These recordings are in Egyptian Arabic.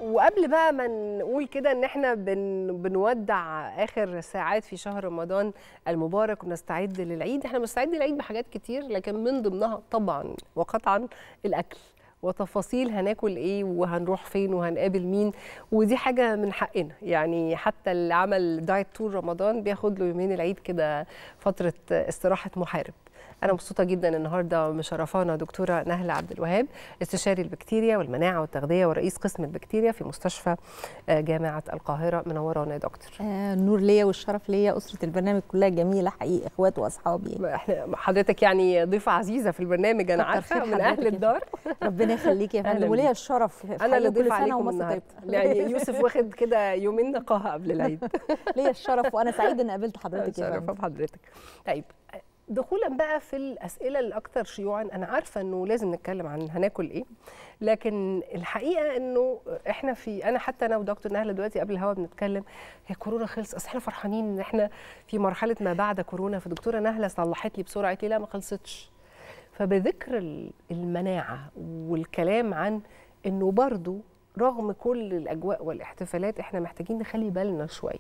وقبل بقى ما نقول كده ان احنا بن بنودع اخر ساعات في شهر رمضان المبارك ونستعد للعيد احنا بنستعد للعيد بحاجات كتير لكن من ضمنها طبعا وقطعا الاكل وتفاصيل هناكل ايه وهنروح فين وهنقابل مين ودي حاجه من حقنا يعني حتى اللي عمل دايت طول رمضان بياخد له يومين العيد كده فتره استراحه محارب انا مبسوطه جدا النهارده مشرفانا دكتوره نهله عبد الوهاب استشاري البكتيريا والمناعه والتغذيه ورئيس قسم البكتيريا في مستشفى جامعه القاهره منورانا يا دكتور آه النور ليا والشرف ليا اسره البرنامج كلها جميله حقيقي اخوات واصحابي احنا حضرتك يعني ضيفه عزيزه في البرنامج انا عارفه من اهل الدار ربنا يخليكي يا فندم وليا الشرف انا اللي ضيف عليكم النهارده يعني يوسف واخد كده يومين نقاهه قبل العيد ليا الشرف وانا سعيده ان قابلت حضرتك يا فندم بحضرتك طيب دخولا بقى في الاسئله الاكثر شيوعا انا عارفه انه لازم نتكلم عن هناكل ايه لكن الحقيقه انه احنا في انا حتى انا ودكتور نهله دلوقتي قبل الهوا بنتكلم هي كورونا خلص اصل احنا فرحانين ان احنا في مرحله ما بعد كورونا فدكتوره نهله صلحت لي بسرعه قالت لي لا ما خلصتش فبذكر المناعه والكلام عن انه برضو رغم كل الاجواء والاحتفالات احنا محتاجين نخلي بالنا شويه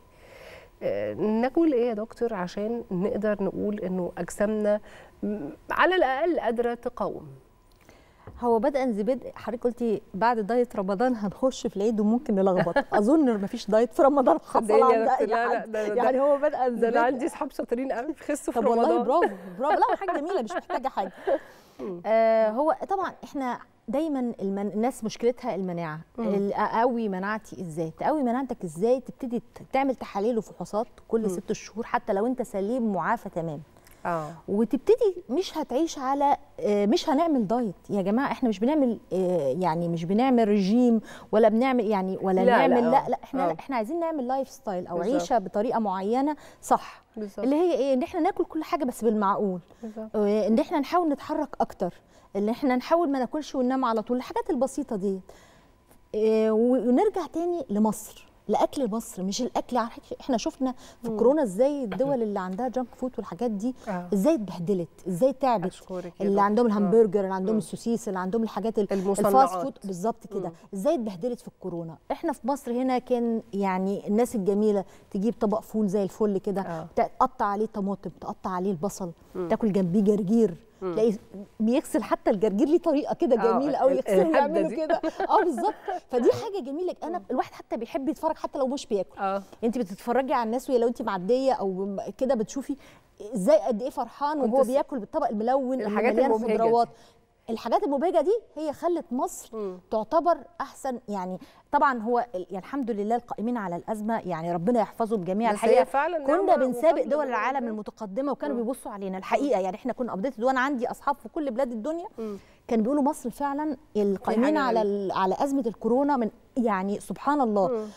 ناكل ايه يا دكتور عشان نقدر نقول انه اجسامنا على الاقل قادره تقاوم هو بدءا ذي بدء حضرتك قلتي بعد دايت رمضان هنخش في العيد وممكن نلخبط اظن ما فيش دايت في رمضان حصل عند اي لا لا يعني هو بدءا ذي انا عندي اصحاب شاطرين قوي بيخسوا في طب رمضان والله برافو برافو لا حاجه جميله مش محتاجه حاجه آه هو طبعا احنا دايما المن... الناس مشكلتها المناعه اقوي مناعتي ازاي تقوي مناعتك ازاي تبتدي تعمل تحاليل وفحوصات كل مم. ست شهور حتى لو انت سليم معافى تمام اه وتبتدي مش هتعيش على مش هنعمل دايت يا جماعه احنا مش بنعمل يعني مش بنعمل رجيم ولا بنعمل يعني ولا لا نعمل لا, لا, لا احنا أوه. لا احنا عايزين نعمل لايف ستايل او بالزبط. عيشه بطريقه معينه صح بالزبط. اللي هي ايه ان احنا ناكل كل حاجه بس بالمعقول بالزبط. ان احنا نحاول نتحرك اكتر ان احنا نحاول ما ناكلش وننام على طول الحاجات البسيطه دي إيه ونرجع تاني لمصر لاكل مصر مش الاكل احنا شفنا في مم. كورونا ازاي الدول اللي عندها جانك فود والحاجات دي آه. ازاي اتبهدلت ازاي تعبت أشكرك يا اللي دكتور. عندهم الهمبرجر اللي مم. عندهم السوسيس اللي عندهم الحاجات ال- المصنعات. الفاست فود بالظبط كده مم. ازاي اتبهدلت في الكورونا احنا في مصر هنا كان يعني الناس الجميله تجيب طبق فول زي الفل كده آه. تقطع عليه طماطم تقطع عليه البصل مم. تاكل جنبيه جرجير تلاقي بيغسل حتى الجرجير ليه طريقه كده آه، جميله قوي ال- يغسله الحدة ويعمله دي. كده اه بالظبط فدي حاجه جميله انا الواحد حتى بيحب يتفرج حتى لو مش بياكل اه انت بتتفرجي على الناس وهي لو انت معديه او كده بتشوفي ازاي قد ايه فرحان كنت وهو س- بياكل بالطبق الملون اللي الحاجات مليان المبهجة دي. خضروات الحاجات المبهجه دي هي خلت مصر مم. تعتبر احسن يعني طبعا هو ال- يعني الحمد لله القائمين على الازمه يعني ربنا يحفظهم جميعا بس هي الحقيقه فعلا كنا نعمة بنسابق وفضل دول من العالم ربنا. المتقدمه وكانوا مم. بيبصوا علينا الحقيقه يعني احنا كنا ابديتد وانا عندي اصحاب في كل بلاد الدنيا مم. كانوا بيقولوا مصر فعلا القائمين حاجة على غريبة. ال- على ازمه الكورونا من يعني سبحان الله مم.